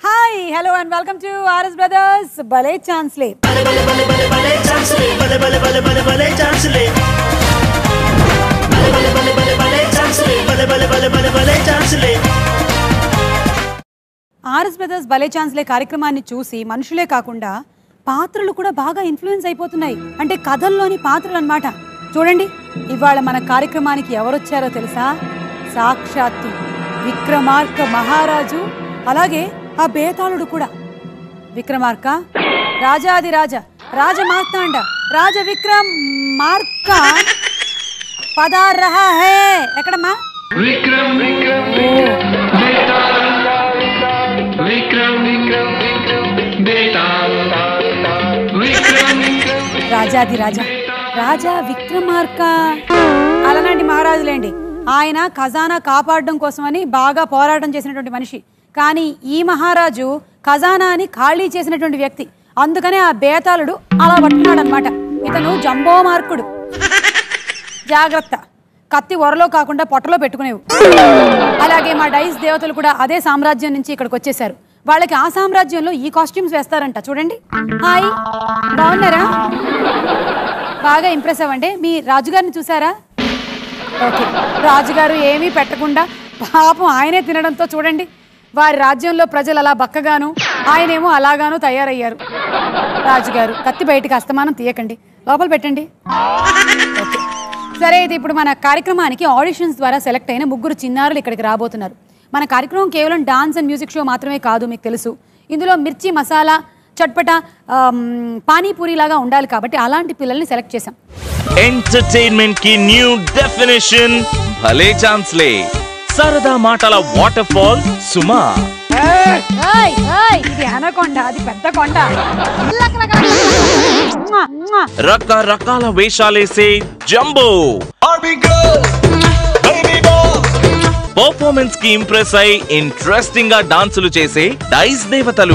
Hi hello and welcome to RS brothers భలే ఛాన్స్లే RS brothers భలే ఛాన్స్లే కార్యక్రమాన్ని చూసి మనుషులే కాకుండా పాత్రలు కూడా బాగా ఇన్ఫ్లుయెన్స్ అయిపోతున్నాయి అంటే కథల్లోని పాత్రలు అన్నమాట చూడండి ఇవాళ మన కార్యక్రమానికి ఎవరొచ్చారో తెలుసా సాక్షాత్తు విక్రమార్క మహారాజు అలాగే ఆ బేతాళుడు కూడా విక్రమార్క రాజాది రాజ రాజ మార్తాండ రాజ విక్రమ్ మార్క పదార్ రహా హే ఎక్కడమ్మా विक्रम विक्रम बेताल विक्रम विक्रम बेताल विक्रम विक्रम రాజాది రాజా రాజా విక్రమార్క అలనాటి మహారాజులేండి ఆయన ఖజానా కాపాడడం కోసమని బాగా పోరాటం చేసినటువంటి మనిషి కానీ ఈ మహారాజు ఖజానాని ఖాళీ చేసినటువంటి వ్యక్తి అందుకనే ఆ బేతాళుడు అలా పట్టుకున్నాడు అనమాట ఇతను జంబో మార్కుడు జాగ్రత్త కత్తి ఒరలో కాకుండా పొట్టలో పెట్టుకునేవు అలాగే మా డైస్ దేవతలు కూడా అదే సామ్రాజ్యం నుంచి ఇక్కడికి వచ్చేసారు వాళ్ళకి ఆ సామ్రాజ్యంలో ఈ కాస్ట్యూమ్స్ వేస్తారంట చూడండి హాయ్ బాగున్నారా బాగా ఇంప్రెస్ అవ్వండి మీ రాజుగారిని చూసారా ఓకే రాజుగారు ఏమీ పెట్టకుండా పాపం ఆయనే తినడంతో చూడండి వారి రాజ్యంలో ప్రజలు అలా బక్కగాను ఆయనేమో అలాగాను తయారయ్యారు రాజుగారు కత్తి బయటికి అస్తమానం తీయకండి లోపల పెట్టండి ఓకే సరే అయితే ఇప్పుడు మన కార్యక్రమానికి ఆడిషన్స్ ద్వారా సెలెక్ట్ అయిన ముగ్గురు చిన్నారులు ఇక్కడికి రాబోతున్నారు మన కార్యక్రమం కేవలం డాన్స్ అండ్ మ్యూజిక్ షో మాత్రమే కాదు మీకు తెలుసు ఇందులో మిర్చి మసాలా చట్పట ఆమ్, పానీపూరి లాగా ఉండాలి కాబట్టి అలాంటి పిల్లల్ని సెలెక్ట్ చేశాం ఎంటర్టైన్మెంట్ కి న్యూ డెఫినేషన్ భలే ఛాన్స్లే సరదా మాటల వాటర్ ఫాల్ సుమా ఇది అనకొండ అది పెద్ద కొండ మ్వా, మ్వా. రకరకాల వేషాలేసే జంబో పర్ఫార్మెన్స్ కి ఇంప్రెస్ అయి ఇంట్రెస్టింగ్ గా డాన్సులు చేసే డైస్ దేవతలు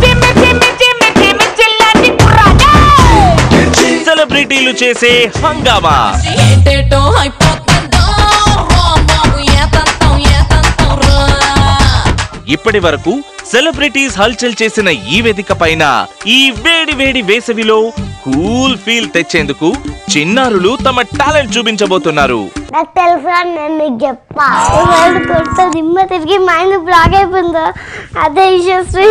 సెలబ్రిటీలు చేసే హంగామా ఏంటేటో అయిపోతుందో బాబు ఏ తంతం ఏ తంతం రా ఇప్పటి వరకు సెలబ్రిటీస్ హల్చల్ చేసిన ఈ వేదిక పైన ఈ వేడి వేడి వేసవిలో కూల్ ఫీల్ తెచ్చేందుకు చిన్నారులు తమ టాలెంట్ చూపించబోతున్నారు నాకు తెలుసు అని నేను నీకు చెప్పా ఒకవేళ కొడితే దిమ్మ తిరిగి మైండ్ బ్లాక్ అయిపోయిందో అదే యశస్వి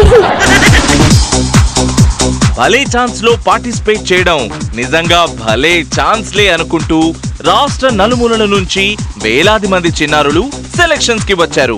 భలే ఛాన్స్ లో పార్టిసిపేట్ చేయడం నిజంగా భలే ఛాన్స్లే అనుకుంటూ రాష్ట్ర నలుమూలల నుంచి వేలాది మంది చిన్నారులు సెలక్షన్స్ కి వచ్చారు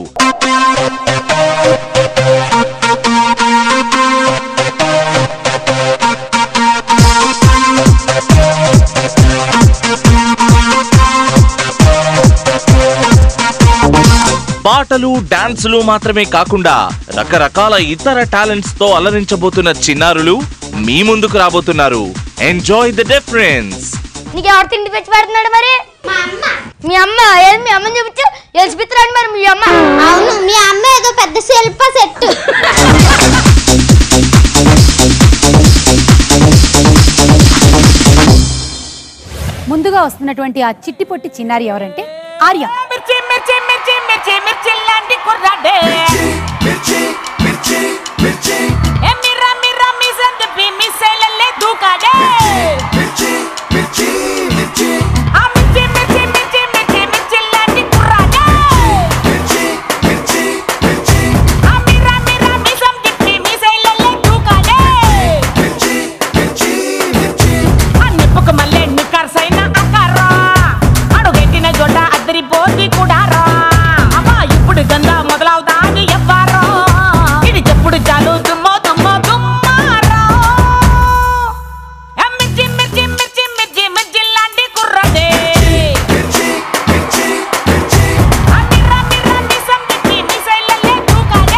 పాటలు డాన్సులు మాత్రమే కాకుండా రకరకాల ఇతర టాలెంట్స్ తో అలరించబోతున్న చిన్నారులు మీ ముందుకు రాబోతున్నారు ఎంజాయ్ ద డిఫరెన్స్ నీకు ఎవరు తిండి పెట్టి పెడుతున్నాడు మరి మా అమ్మ మీ అమ్మ ఏది మీ అమ్మని చూపించు ఎలిసిపిస్తున్నాడు మరి మీ అమ్మ అవును మీ అమ్మ ఏదో పెద్ద శిల్ప సెట్ ముందుగా వస్తున్నటువంటి ఆ చిట్టి పొట్టి చిన్నారి ఎవరంటే ఆర్య మిర్చి మిర్చి మిర్చి మిర్చి మిర్చి లాంటి కుర్రాడే ఏ మిర్రా మిర్రా మిసన్ తిప్పి మిస్సైలల్లే దూకాడే ఆ మిర్చి మిర్చి మిర్చి మిర్చి మిర్చి లాంటి కుర్రాడే ఆ మిర్రా మిర్రా మిసన్ తిప్పి మిస్సైలల్లే దూకాడే ఆ నిప్పుకు మళ్ళీ నిక్కర్సైన అక్కరా అడుగెట్టిన జొడ్డ అద్దరిపోతి కూడా రా అమ్మా ఇప్పుడు గంద మొదలవుతాది ఎవ్వరో ఇది చెప్పుడు చాలు దుమ్మో దుమ్మో దుమ్మారో ఏ మిర్చి మిర్చి మిర్చి మిర్చి మిర్చి లాంటి కుర్రదే ఆ మిర్ర మిర్ర మిసం తిప్పి మిసైలల్లే దూకాలే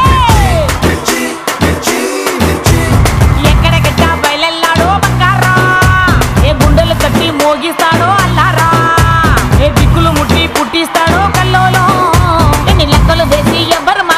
ఎక్కడెక్కడ బయలెల్లాడో బంగారా ఏ గుండెలు కట్టి మోగిస్తాడో అల్లారా ఏ దిక్కులు ముట్టి పుట్టిస్తాడో కల్లోలో ఎన్ని లెక్కలు వేసి ఎవ్వరు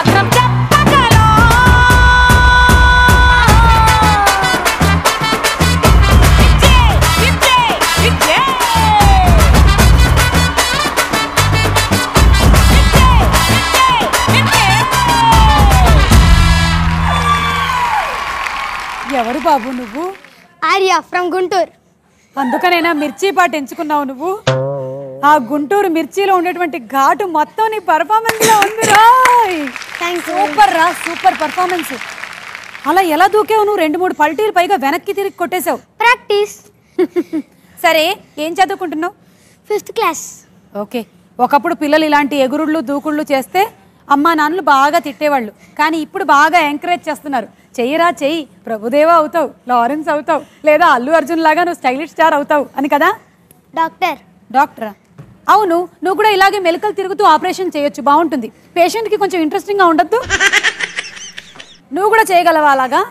ఎవరు బాబు నువ్వు ఆర్య ఫ్రమ్ గుంటూరు అందుకనైనా మిర్చి పాట ఎంచుకున్నావు నువ్వు ఆ గుంటూరు మిర్చిలో ఉండేటువంటి ఘాటు మొత్తం నీ పర్ఫార్మెన్స్ లో ఉంది రాయ్ సూపర్ రా సూపర్ పర్ఫార్మెన్స్ అలా ఎలా దూకావు నువ్వు రెండు మూడు పల్టీలు పైగా వెనక్కి తిరిగి కొట్టేశావు ప్రాక్టీస్ సరే ఏం చదువుకుంటున్నావు ఫిఫ్త్ క్లాస్ ఓకే ఒకప్పుడు పిల్లలు ఇలాంటి ఎగురుళ్ళు దూకుళ్ళు చేస్తే అమ్మా నాన్నలు బాగా తిట్టేవాళ్ళు కానీ ఇప్పుడు బాగా ఎంకరేజ్ చేస్తున్నారు చెయ్యరా చెయ్యి ప్రభుదేవా అవుతావు లారెన్స్ అవుతావు లేదా అల్లు అర్జున్ లాగా నువ్వు స్టైలిష్ స్టార్ అవుతావు అని కదా డాక్టర్ డాక్టరా అవును నువ్వు కూడా ఇలాగే మెలకలు తిరుగుతూ ఆపరేషన్ చేయొచ్చు బాగుంటుంది పేషెంట్కి కొంచెం ఇంట్రెస్టింగ్గా ఉండద్దు నువ్వు కూడా చేయగలవా అలాగా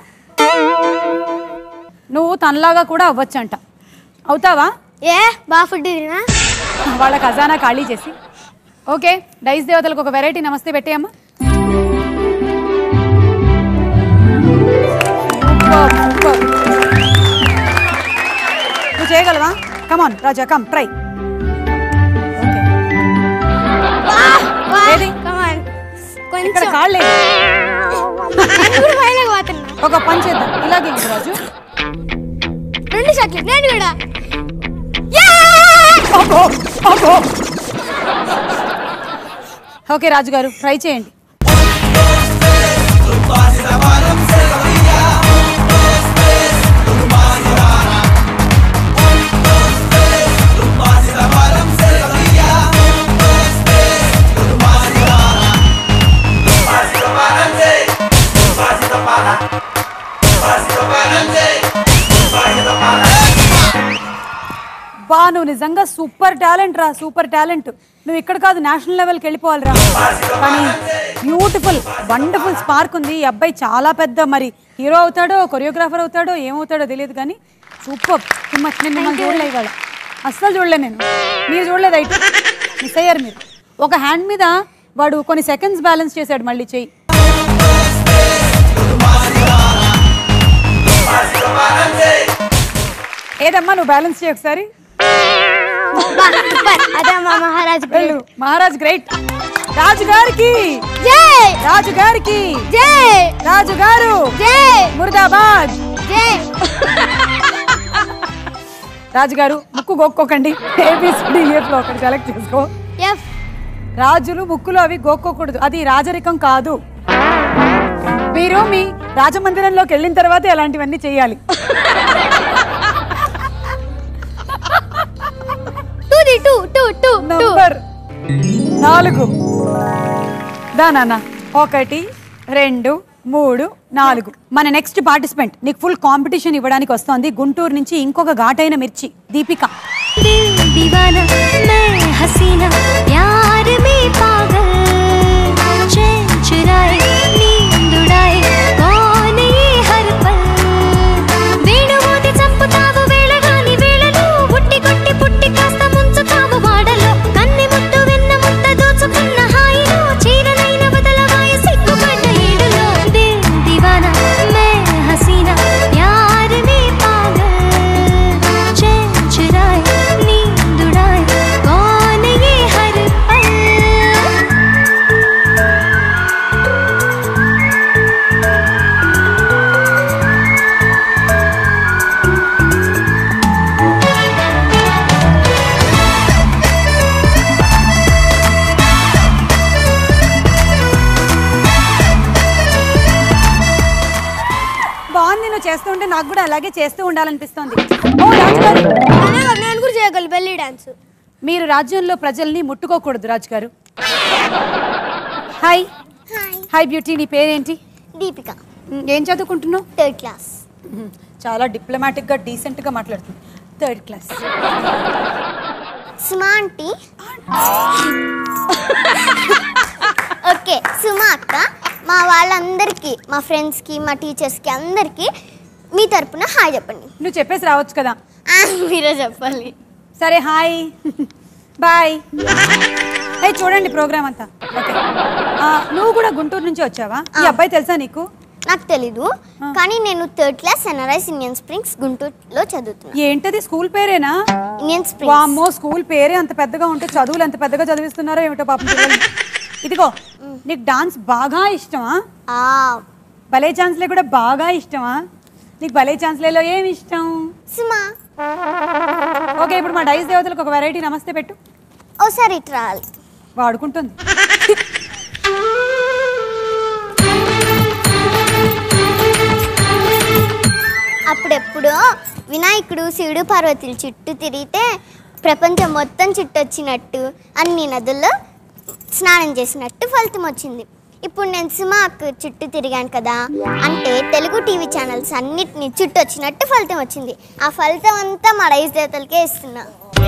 నువ్వు తనలాగా కూడా అవ్వచ్చంట అవుతావా ఏ బాగా ఫుడ్ తినా వాళ్ళ ఖజానా ఖాళీ చేసి ఓకే డైస్ దేవతలకు ఒక వెరైటీ నమస్తే పెట్టేయమ్మా Superb, superb. నువ్వు చేయగలవా కమాన్ రాజా కమ్ ట్రై ఏది? కమాన్ ఇక్కడ కొంచెం కాళ్ళు నేను కూడా పైన పోతున్నా ఒక పని చేద్దాం ఇలాగే ఇంక రాజు రెండు షాట్లు నేను కూడా అబ్బో, అబ్బో. ఓకే రాజు గారు ట్రై చేయండి బా నువ్వు నిజంగా సూపర్ టాలెంట్ రా సూపర్ టాలెంట్ నువ్వు ఇక్కడ కాదు నేషనల్ లెవెల్కి వెళ్ళిపోవాలి రా కానీ బ్యూటిఫుల్ వండర్ఫుల్ స్పార్క్ ఉంది ఈ అబ్బాయి చాలా పెద్ద మరి హీరో అవుతాడో కొరియోగ్రాఫర్ అవుతాడో ఏమవుతాడో తెలియదు కానీ సూపర్ మచ్ నేను మిమ్మల్ని చూడలే ఇవాళ అస్సలు చూడలే నేను మీరు చూడలేదు అయితే మిస్ అయ్యారు మీరు ఒక హ్యాండ్ మీద వాడు కొన్ని సెకండ్స్ బ్యాలెన్స్ చేశాడు మళ్ళీ చెయ్యి ఏదమ్మా నువ్వు బ్యాలెన్స్ చేయి ఒకసారి అదే మా మహారాజ్ వెళ్ళు మహారాజ్ గ్రేట్ రాజు గారికి జై రాజు గారికి జై రాజు గారు జై ముర్దాబాద్ జై రాజు గారు ముక్కు గోక్కోకండి ఏబిసిడి లో ఒకటి సెలెక్ట్ చేసుకో ఎఫ్ రాజులు ముక్కులు అవి గోక్కోకూడదు అది రాజరికం కాదు మీరు మీ రాజమందిరంలోకి వెళ్ళిన తర్వాత ఇలాంటివన్నీ చేయాలి two the two two two two number నాలుగు దా నాన్న ఒకటి రెండు మూడు నాలుగు మన నెక్స్ట్ పార్టిసిపెంట్ నీకు ఫుల్ కాంపిటీషన్ ఇవ్వడానికి వస్తోంది గుంటూరు నుంచి ఇంకొక ఘాటైన మిర్చి దీపిక दिल दीवाना मैं हसीना प्यार में पागल चैन चुराए नींद उड़ाए कौन ये हर पल వేణుమోతి చంపుతావు వేళగాని వేళలో పుట్టి కొట్టి పుట్టి కాస్త ముంచుతావు వాడలో కన్నె ముట్టు వెన్న ముద్ద దోచుకున్న హాయిలో చీరలైన బదలవాయి సిగ్గుపడ్డ ఏడులో దిల్ దివానా మే హసీనా ప్యార్ మే పాగల్ चैन चुराए नींद उड़ाए कौन ये हर पल బాగుంది నువ్వు చేస్తూ ఉంటే నాకు కూడా అలాగే చేస్తూ ఉండాలనిపిస్తోంది ఓ రాజు గారు నేను కూడా చేయగలను బెల్లీ డాన్స్ మీరు రాజ్యంలో ప్రజల్ని ముట్టుకోకూడదు రాజు గారు హాయ్ హాయ్ హాయ్ బ్యూటీ నీ పేరేంటి దీపిక ఉమ్, ఏం చదువుకుంటున్నావు థర్డ్ క్లాస్ ఉమ్, చాలా డిప్లొమాటిక్గా డీసెంట్గా మాట్లాడుతుంది third class Suma aunty okay Suma అక్క మా వాళ్ళందరికీ మా ఫ్రెండ్స్కి మా టీచర్స్కి అందరికీ మీ తరపున హాయ్ చెప్పండి నువ్వు చెప్పేసి రావచ్చు కదా ఆ, మీరే చెప్పాలి సరే హాయ్ బాయ్ అయ్యి చూడండి ప్రోగ్రామ్ అంతా ఓకే ఆ, నువ్వు కూడా గుంటూరు నుంచి వచ్చావా ఈ అబ్బాయి తెలుసా నీకు నాకు తెలీదు కానీ నేను third class NRIs Indian Springs గుంటూరులో చదువుతున్నాను ఏంటది స్కూల్ పేరేనా ఇండియన్ స్ప్రింగ్స్ వామ్మో స్కూల్ పేరే అంత పెద్దగా ఉంటే చదువులు ఎంత పెద్దగా చదివిస్తున్నారో ఏమిటో పాపం పిల్లల్ని. ఇదిగో నీకు డాన్స్ బాగా ఇష్టమా ఆ, భలే ఛాన్స్లే కూడా బాగా ఇష్టమా నీకు భలే ఛాన్స్లలో ఏమి ఇష్టం సుమా ఓకే ఇప్పుడు మా డైస్ దేవతలకు ఒక వెరైటీ నమస్తే పెట్టు ఓసారి ఇటు రావాలి వాడుకుంటుంది అప్పుడెప్పుడు వినాయకుడు శివుడు పార్వతులు చుట్టూ తిరిగితే ప్రపంచం మొత్తం చుట్టొచ్చినట్టు అన్ని నదుల్లో స్నానం చేసినట్టు ఫలితం వచ్చింది ఇప్పుడు నేను సుమా అక్క చుట్టూ తిరిగాను కదా అంటే తెలుగు టీవీ ఛానల్స్ అన్నిటిని చుట్టూ వచ్చినట్టు ఫలితం వచ్చింది ఆ ఫలితం అంతా మా రైస్ దేవతలకే ఇస్తున్నా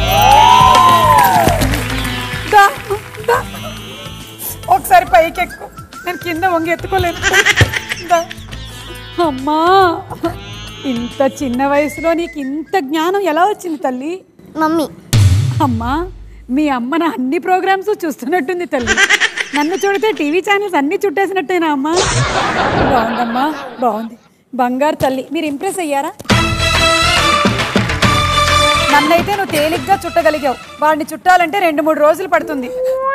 దా, దా. ఒకసారి పైకి ఎక్కు నేను కింద వంగి ఎత్తుకోలేను దా. అమ్మా ఇంత చిన్న వయసులో నీకు ఇంత జ్ఞానం ఎలా వచ్చింది తల్లి మమ్మీ అమ్మా మీ అమ్మ నా అన్ని ప్రోగ్రామ్స్ చూస్తున్నట్టుంది తల్లి నన్ను చూడితే టీవీ ఛానల్స్ అన్ని చుట్టేసినట్టేనా అమ్మా బాగుందమ్మా బాగుంది బంగారు తల్లి మీరు ఇంప్రెస్ అయ్యారా నన్నైతే నువ్వు తేలిగ్గా చుట్టగలిగావు వాడిని చుట్టాలంటే రెండు మూడు రోజులు పడుతుంది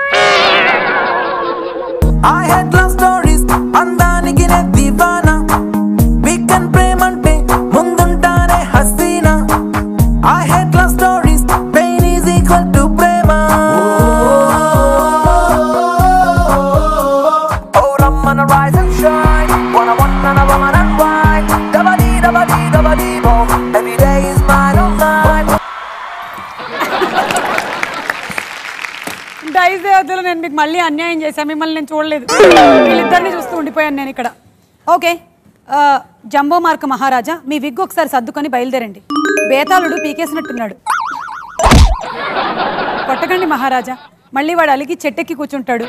I had love stories అందానికి నే దివానా వీకెండ్ ప్రేమంటే ముందుంటానే హసీనా I had love stories pain is equal to ప్రేమ Oh రమ్మన rise and shine wanna wanna woman and wine dabadi dabadi dabadi bo every day is mine oh mine డైస్ దేవతలు నేను మీకు మళ్ళీ అన్యాయం చేశాను మిమ్మల్ని నేను చూడలేదు వీళ్ళిద్దరిని చూస్తూ ఉండిపోయాను నేను ఇక్కడ ఓకే ఆ, జంబో మార్క్ మహారాజా మీ విగ్ ఒకసారి సర్దుకొని బయలుదేరండి బేతాళుడు పీకేసినట్టున్నాడు కొట్టకండి మహారాజా మళ్ళీ వాడు అలిగి చెట్టెక్కి కూర్చుంటాడు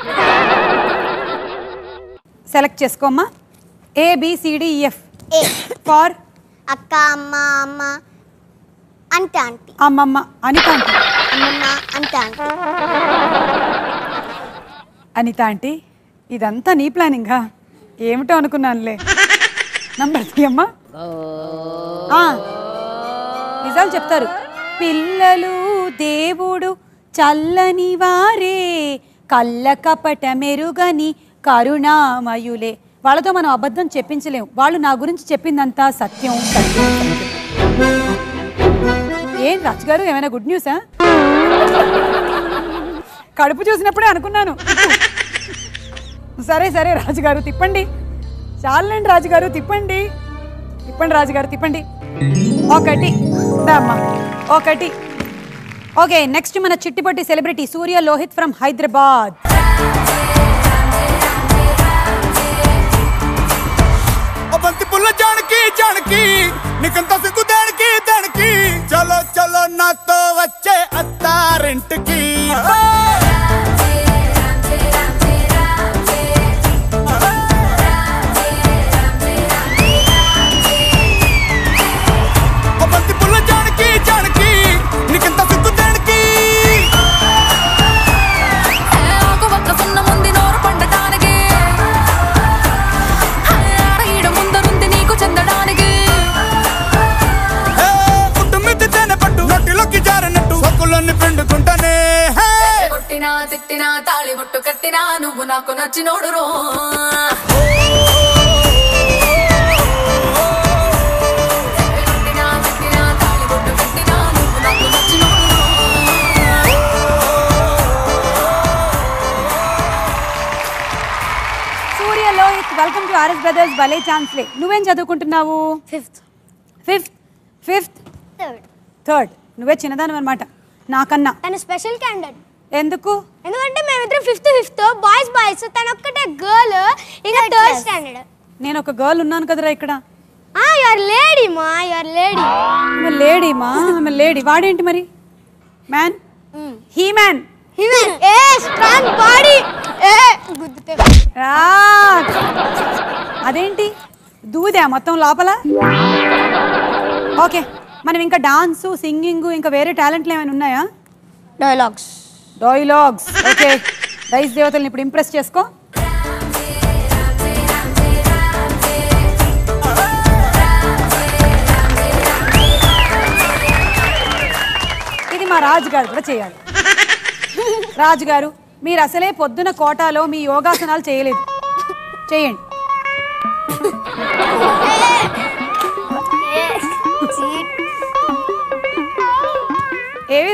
సెలెక్ట్ చేసుకోమ్మా ఏబిసిడిఎఫ్ ఏ ఫార్ అక్క అమ్మ అమ్మ అంతే ఆంటీ అమ్మమ్మ అనిత ఆంటీ అమ్మమ్మ అంతే ఆంటీ అనిత ఆంటీ ఇదంతా నీ ప్లానింగా ఏమిటో అనుకున్నానులే నంబర్ తీయమ్మా ఆ, నిజాలు చెప్తారు పిల్లలు దేవుడు చల్లని వారే కళ్ళ కపట మెరుగని కరుణామయులే వాళ్ళతో మనం అబద్ధం చెప్పించలేం వాళ్ళు నా గురించి చెప్పిందంతా సత్యం సత్యం సత్యం ఏం రాజుగారు ఏమైనా గుడ్ న్యూసా కడుపు చూసినప్పుడే అనుకున్నాను సరే సరే రాజుగారు తిప్పండి చాలండి రాజుగారు తిప్పండి తిప్పండి రాజుగారు తిప్పండి ఒకటి అమ్మా ఒకటి ఓకే నెక్స్ట్ మన చిట్టిపట్టి సెలబ్రిటీ సూర్య లోహిత్ ఫ్రమ్ హైదరాబాద్ ਉਹ ਬੰਤੀ ਪੁੱਲ ਜਾਣਕੀ ਜਾਣਕੀ ਨਿਕੰਤਾ ਸਿੱਧੂ ਦੇਣਕੀ ਦੇਣਕੀ ਚਲੋ ਚਲੋ ਨਾ ਤੋ ਬੱਚੇ ਅਤਾਰਿੰਟ ਕੀ ਉਹ ਬੰਤੀ ਪੁੱਲ ਜਾਣਕੀ ਜਾਣਕੀ ਨਿਕੰਤਾ ਸਿੱਧੂ ਦੇਣਕੀ ఆకు ఒక్క సున్న ముందు నోరు పండటానికి ఆడ ఈడ ముందరుంది నీకు చెందడానికి హే పుట్టు మిద్దితేనే పట్టు నొట్టిలోకి జారినట్టు సొక్కులన్నీ పిండుకుంటానే హే కొట్టినా తిట్టినా తాళి బొట్టు కట్టినా నువ్వు నాకు నచ్చినోడు రో కొట్టినా తిట్టినా తాళి బొట్టు కట్టినా నువ్వు నాకు నచ్చినోడు రో Surya Lohit welcome to RS brothers భలే ఛాన్స్లే నువ్వేం చదువుకుంటున్నావు fifth fifth fifth third third నువ్వే చిన్నదాని అనమాట నాకన్నా తను స్పెషల్ క్యాండిడేట్ ఎందుకు ఎందుకంటే మేమిద్దరం ఫిఫ్త్ ఫిఫ్త్ బాయ్స్ బాయ్స్ తను ఒక్కటే గర్ల్ ఇక థర్డ్ స్టాండర్డ్ నేను ఒక గర్ల్ ఉన్నాను కదరా ఇక్కడ ఆ యువర్ లేడీ మా యువర్ లేడీ ఆమె లేడీ మా ఆమె లేడీ వాడేంటి మరి మ్యాన్ హీ మ్యాన్ హివెన్ ఏ స్ట్రాంగ్ బాడీ ఏ గుద్దుతే అదేంటి దూదా మొత్తం లోపల ఓకే మనం ఇంకా డాన్స్ సింగింగ్ ఇంకా వేరే టాలెంట్లు ఏమైనా ఉన్నాయా డైలాగ్స్ డైలాగ్స్ ఓకే రైస్ దేవతల్ని ఇప్పుడు ఇంప్రెస్ చేసుకో ఇది మా రాజుగారు కూడా చేయాలి రాజుగారు మీరు అసలే పొద్దున కోటాలో మీ యోగాసనాలు చేయలేదు చేయండి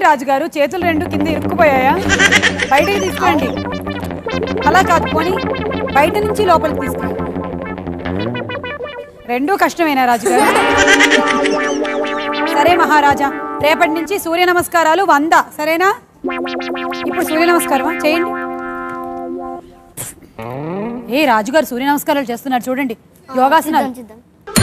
రాజుగారు చేతులు రెండు కింద ఇరుక్కుపోయాయా బయటికి తీసుకురండి అలా కాదు పోనీ బయట నుంచి లోపలికి తీసుకురండి రెండూ కష్టమేనా రాజుగారు సరే మహారాజా రేపటి నుంచి సూర్య నమస్కారాలు వంద సరేనా ఇప్పుడు సూర్య నమస్కారమా చేయండి ఏ రాజుగారు సూర్య నమస్కారాలు చేస్తున్నారు చూడండి యోగాసనాలు చూద్దాం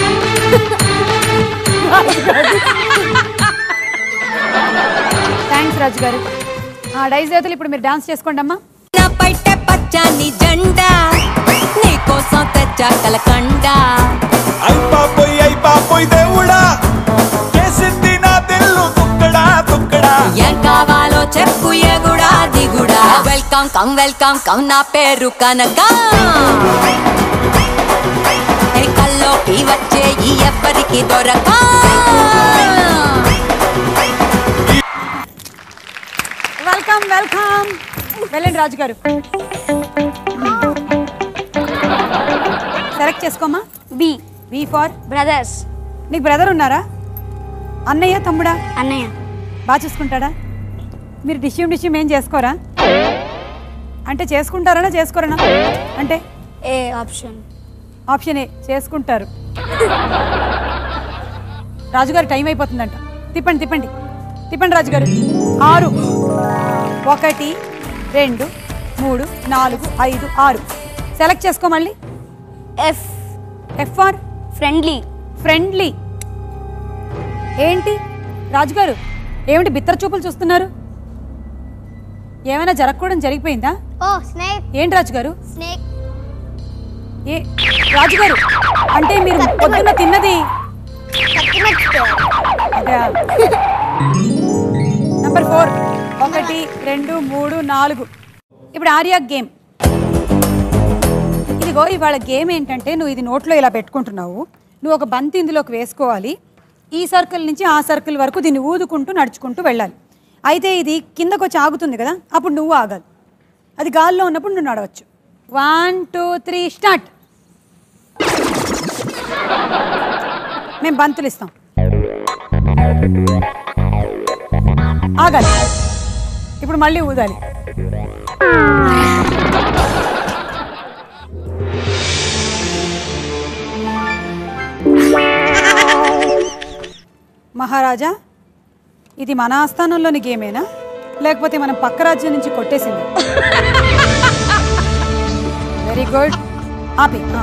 థ్యాంక్స్ రాజు గారు ఆ డైస్ దేవతలు ఇప్పుడు మీరు డాన్స్ చేసుకోండి అమ్మా నా పట్టె పచ్చని జెండా నీకోసం తెచ్చా కలకండ అయిపోయి అయిపోయి దేవుడా చేసింది నా తెల్లు తుక్కడా తుక్కడా ఏం కావాలో చెప్పు ఎగుడా దిగుడా వెల్కమ్ కమ్ వెల్కమ్ కమ్ నా పేరు కనక ఏ కల్లోకి వచ్చే ఈ ఎవ్వరికి దొరక వెల్కమ్ వెల్కమ్ వెళ్ళండి రాజు గారు సెలెక్ట్ చేసుకోమా బి వి ఫార్ బ్రదర్స్ నీకు బ్రదర్ ఉన్నారా అన్నయ్య తమ్ముడా అన్నయ్య బాగా చూసుకుంటాడా మీరు డిష్యూమ్ డిష్యూమ్ ఏం చేసుకోరా అంటే చేసుకుంటారనా చేసుకోరనా అంటే ఏ ఆప్షన్ ఆప్షన్ ఏ చేసుకుంటారు రాజుగారు టైం అయిపోతుందంట తిప్పండి తిప్పండి తిప్పండి రాజుగారు ఆరు ఒకటి రెండు మూడు నాలుగు ఐదు ఆరు సెలెక్ట్ చేసుకో మళ్ళీ F F R friendly friendly ఏంటి రాజుగారు ఏమిటి బిత్తర చూపులు చూస్తున్నారు ఏమైనా జరగకూడదు జరిగిపోయిందా ఓ స్నేక్ ఏంటి రాజుగారు స్నేక్ ఏ రాజుగారు అంటే మీరు పొద్దున్న తిన్నది అదే నంబర్ ఫోర్ ఒకటి రెండు మూడు నాలుగు ఇప్పుడు ఆర్యా గేమ్ ఇదిగో ఇవాళ గేమ్ ఏంటంటే నువ్వు ఇది నోట్లో ఇలా పెట్టుకుంటున్నావు నువ్వు ఒక బంతి ఇందులోకి వేసుకోవాలి ఈ సర్కిల్ నుంచి ఆ సర్కిల్ వరకు దీన్ని ఊదుకుంటూ నడుచుకుంటూ వెళ్ళాలి అయితే ఇది కిందకు వచ్చి ఆగుతుంది కదా అప్పుడు నువ్వు ఆగాలి అది గాల్లో ఉన్నప్పుడు నువ్వు నడవచ్చు వన్ టూ త్రీ స్టార్ట్ మేము బంతులు ఇస్తాం ఆగాలి ఇప్పుడు మళ్ళీ ఊదాలి మహారాజా ఇది మన ఆస్థానంలోని గేమేనా లేకపోతే మనం పక్క రాజ్యం నుంచి కొట్టేసింది వెరీ గుడ్ ఆపి ఆ.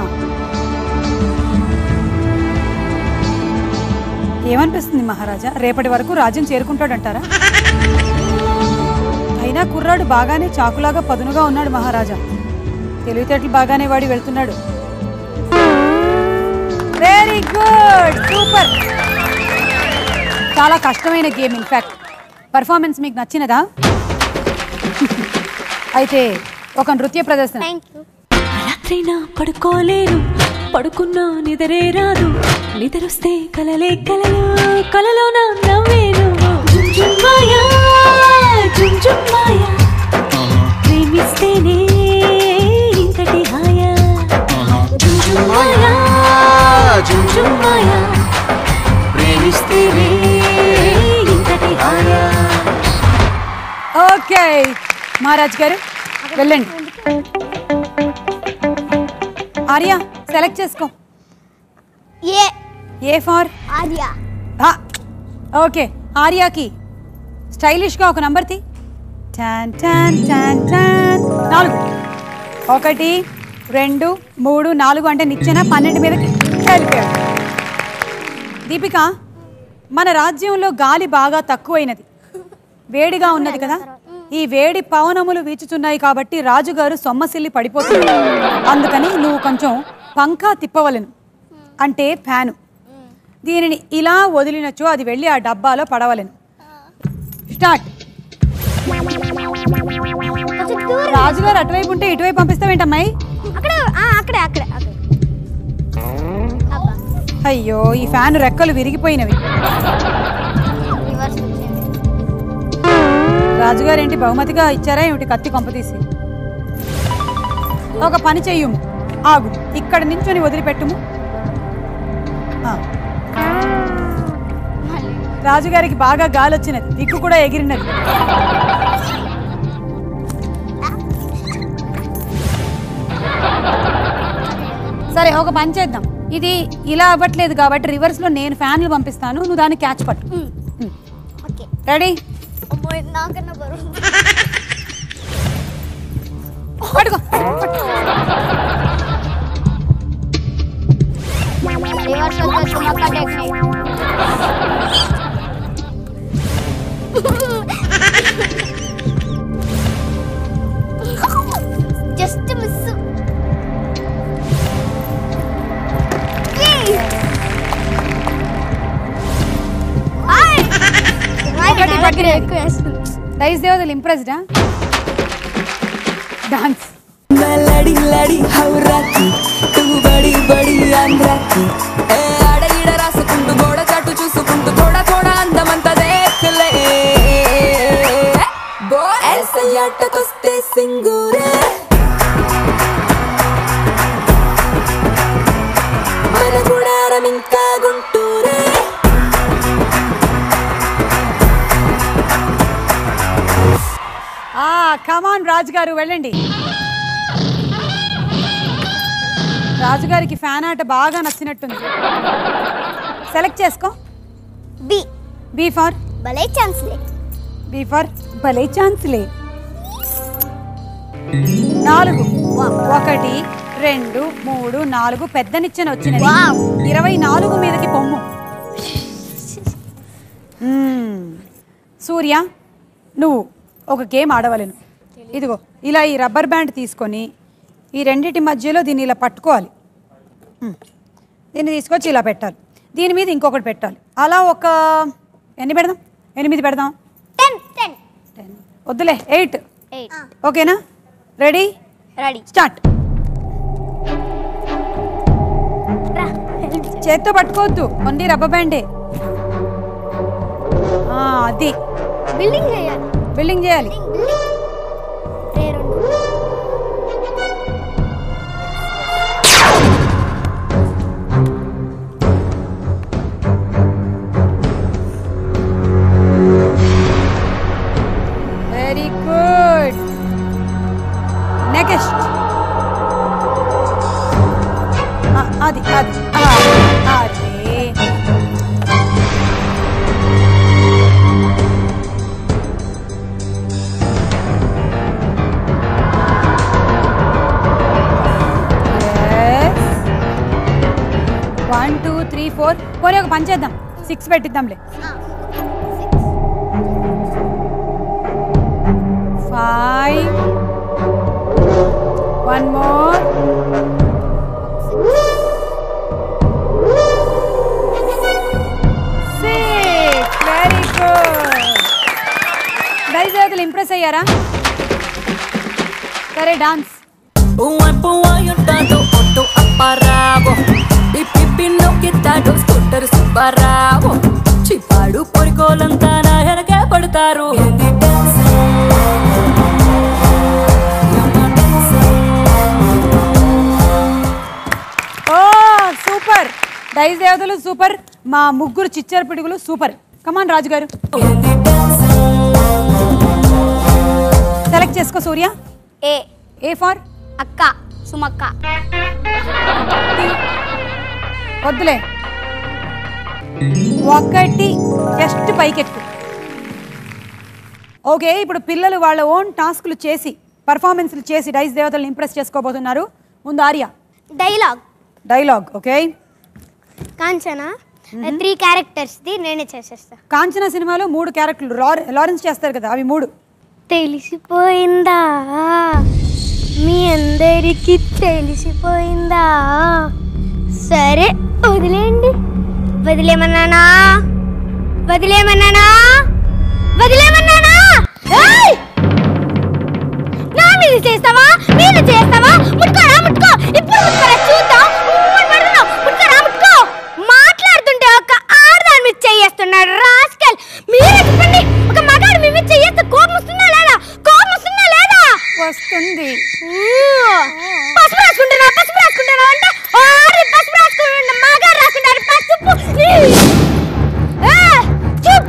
ఏమనిపిస్తుంది మహారాజా రేపటి వరకు రాజ్యం చేరుకుంటాడంటారా అయినా కుర్రాడు బాగానే చాకులాగా పదునుగా ఉన్నాడు మహారాజా తెలివితేటలు బాగానే వాడి వెళ్తున్నాడు వెరీ గుడ్ సూపర్ చాలా కష్టమైన గేమ్ ఇన్ఫాక్ట్ పర్ఫార్మెన్స్ మీకు నచ్చినదా అయితే ఒక నృత్య ప్రదర్శన థ్యాంక్ యూ రాత్రైనా పడుకోలేను పడుకున్నా నిద్రే రాదు నిద్రొస్తే కలలే కలలు కలలో నా నవ్వేను జుంజుమ్మాయా జుంజుమ్మాయా ప్రేమిస్తేనే ఇంతటి హాయా జుంజుమ్మాయా జుంజుమ్మాయా ప్రేమిస్తేనే ఇంతటి హాయా ఓకే మహారాజ్ గారు వెళ్ళండి ఆర్య సెలెక్ట్ చేసుకో A A for Arya okay ఆర్యాకి స్టైలిష్గా ఒక నంబర్ తీ టాన్ టాన్ టాన్ టాన్ నాలుగు ఒకటి రెండు మూడు నాలుగు అంటే నిచ్చెన పన్నెండు మీదకి వెళ్ళిపోయాడు దీపిక మన రాజ్యంలో గాలి బాగా తక్కువైనది వేడిగా ఉన్నది కదా ఈ వేడి పవనములు వీచుచున్నాయి కాబట్టి రాజుగారు సొమ్మసిల్లి పడిపోతుంది అందుకని నువ్వు కొంచెం పంఖా తిప్పవలను అంటే ఫ్యాను దీనిని ఇలా వదిలినచో అది వెళ్ళి ఆ డబ్బాలో పడవలను స్టార్ట్ రాజుగారు అటువైపు ఉంటే ఇటువైపు పంపిస్తావేంటమ్మాయి అక్కడ ఆ, అక్కడే అక్కడే అక్కడే అబ్బా అయ్యో ఈ ఫ్యాన్ రెక్కలు విరిగిపోయినవి రివర్స్ వచ్చింది రాజుగారు ఏంటి బహుమతిగా ఇచ్చారా ఏమిటి కత్తి కొంపతీసి ఒక పని చెయ్యుము ఆగు ఇక్కడ నించొని వదిలిపెట్టుము ఆ. రాజుగారికి బాగా గాలి వచ్చినది దిక్కు కూడా ఎగిరినది సరే ఒక పని చేద్దాం ఇది ఇలా అవ్వట్లేదు కాబట్టి రివర్స్ లో నేను ఫ్యాన్లు పంపిస్తాను నువ్వు దాన్ని క్యాచ్ పట్టు ఓకే రెడీ అమ్మో ఇది నాకన్నా బరువు పట్టుకో రివర్స్ వచ్చేసి మొక్క టెక్నిక్ జస్ట్ మిస్ ఒకటి పట్టిన దైస్ దేవతలు ఇంప్రెస్డా డాన్స్ मैं लड़ी लड़ी हौरा की तू बड़ी बड़ी आंध्रा की ఏ ఆడ ఈడ రాసుకుంటూ గోడ చాటు చూసుకుంటూ थोड़ा थोड़ा అందమంతా దేఖలే ఎస్ఐయాటకొస్తే సింగూరే మన గుడారం ఇంకా గుంటూరే ఆ కమాన్ రాజు గారు వెళ్ళండి రాజుగారికి ఫ్యాన్ ఆట బాగా నచ్చినట్టుంది సెలెక్ట్ చేసుకో బి బీ ఫర్ భలే ఛాన్స్లే బీ ఫర్ భలే ఛాన్స్లే నాలుగు ఒకటి రెండు మూడు నాలుగు పెద్ద నిచ్చెన వచ్చినది వావ్. ఇరవై నాలుగు మీదకి పొమ్ము మ్మ్. సూర్య నువ్వు ఒక గేమ్ ఆడవలను ఇదిగో ఇలా ఈ రబ్బర్ బ్యాండ్ తీసుకొని ఈ రెండిటి మధ్యలో దీన్ని ఇలా పట్టుకోవాలి మ్మ్. దీన్ని తీసుకొచ్చి ఇలా పెట్టాలి దీని మీద ఇంకొకటి పెట్టాలి అలా ఒక ఎన్ని పెడదాం ఎనిమిది పెడదాం టెన్ టెన్ టెన్ వద్దులే ఎయిట్ ఎయిట్ ఓకేనా రెడీ రెడీ స్టార్ట్ చేత్తో పట్టుకోవద్దు ఓన్లీ రబ్బర్ బ్యాండే ఆ, అది బిల్డింగ్ చేయాలి బిల్డింగ్ చేయాలి బిల్డింగ్ రే రెండు వెరీ గుడ్ నెక్స్ట్ అది అది ఆ, అదే వన్ టూ త్రీ ఫోర్ పోనీ ఒక పని చేద్దాం సిక్స్ పెట్టిద్దాంలే five one more six very good దయచేతులు ఇంప్రెస్ అయ్యారా సరే dance Puan puan tanto otto apparavo Pippi pinno కిత్తాడు స్కూటర్ సుబ్బారావు చిప్పాడు పొరికోలంతా నా వెనకే పడతారు ఓ సూపర్ దైస్ దేవతలు సూపర్ మా ముగ్గురు చిచ్చర పిడుగులు సూపర్ కమాన్ రాజు గారు సెలెక్ట్ చేసుకో సూర్య ఏ ఏ ఫార్ అక్క సుమక్క వద్దులే ఒకటి జస్ట్ పైకెక్కు ఓకే ఇప్పుడు పిల్లలు వాళ్ళ ఓన్ టాస్క్లు చేసి పర్ఫార్మెన్స్లు చేసి డైస్ దేవతలను ఇంప్రెస్ చేసుకోబోతున్నారు ముందు Arya dialogue dialogue okay Kanchana three క్యారెక్టర్స్ది నేనే చేసేస్తా కాంచన సినిమాలో మూడు క్యారెక్టర్లు లార్ లారెన్స్ చేస్తారు కదా అవి మూడు తెలిసిపోయిందా మీ అందరికి తెలిసిపోయిందా సరే వదిలేయండి వదిలేమన్నానా వదిలేమన్నానా వదిలేమన్నానా ఏయ్! నా మీద చేస్తావా నేను చేస్తావా ముట్టుకోరా ముట్టుకో ఇప్పుడు ముట్టుకోరా చూద్దాం ఊరు పడుతున్నావు. ముట్టుకోరా ముట్టుకో మాట్లాడుతుంటే ఒక ఆడదాని మీద చెయ్యేస్తున్నాడు రాస్కల్ మీరే చెప్పండి ఒక మగాడు మీ మీద చెయ్యేస్తే కోపం వస్తుందా లేదా కోపం వస్తుందా లేదా వస్తుంది పసుపు రాసుకుంటున్నా పసుపు రాసుకుంటున్నా అంటే ఆరి పసుపు రాసుకుంటున్నా మగాడు రాసుకుంటారు పసుపు ఏ, చూపు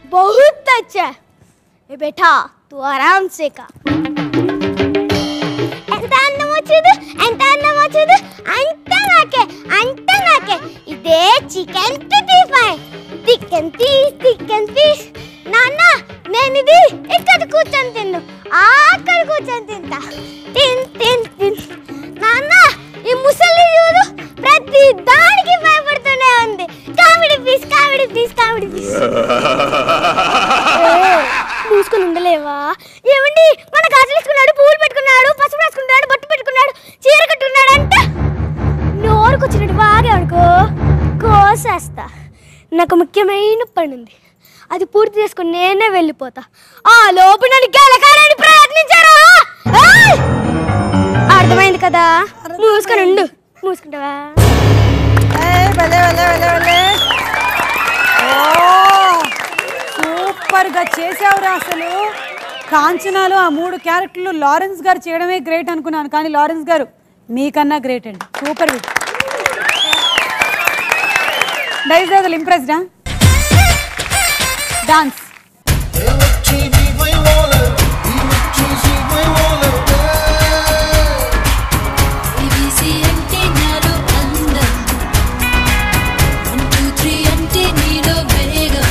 बहुत अच्छा ఏ బేటా తూ ఆరామ్ సే కా ఎంత అన్నం వచ్చేది ఎంత అన్నం వచ్చేది అంత నాకే అంత నాకే ఇదే chicken fifty five chicken piece chicken piece నాన్న నేను ఇది ఇక్కడ కూర్చొని తిన్ను అక్కడ కూర్చొని తింటా తిన్ తిన్ తిన్ నాన్న ఈ ముసలి చూడు ప్రతి దానికి భయపడుతూనే ఉంది comedy piece comedy piece comedy piece మూసుకొని ఉండలేవా ఏమండి మన గాజులు వేసుకున్నాడు పూలు పెట్టుకున్నాడు పసుపు రాసుకున్నాడు బట్టు పెట్టుకున్నాడు చీర కట్టుకున్నాడు అంటే నోరుకు వచ్చినట్టు బాగా అనుకో కోసేస్తా నాకు ముఖ్యమైన పని ఉంది అది పూర్తి చేసుకుని నేనే వెళ్ళిపోతా ఆ లోపు నన్ను గెలకాలని ప్రయత్నించారా ఏయ్! అర్థమైంది కదా మూసుకొని ఉండు మూసుకుంటావా ఏయ్, భలే భలే భలే భలే ఓ సూపర్గా చేసావురా అసలు కాంచనాలో ఆ మూడు క్యారెక్టర్లు లారెన్స్ గారు చేయడమే గ్రేట్ అనుకున్నాను కానీ లారెన్స్ గారు మీకన్నా గ్రేట్ అండి సూపర్ విట్ డైజ్ ఇంప్రెస్డా డాన్స్ ఏబీసీ అంటే నాలో అందం వన్ టూ త్రీ అంటే నీలో వేగం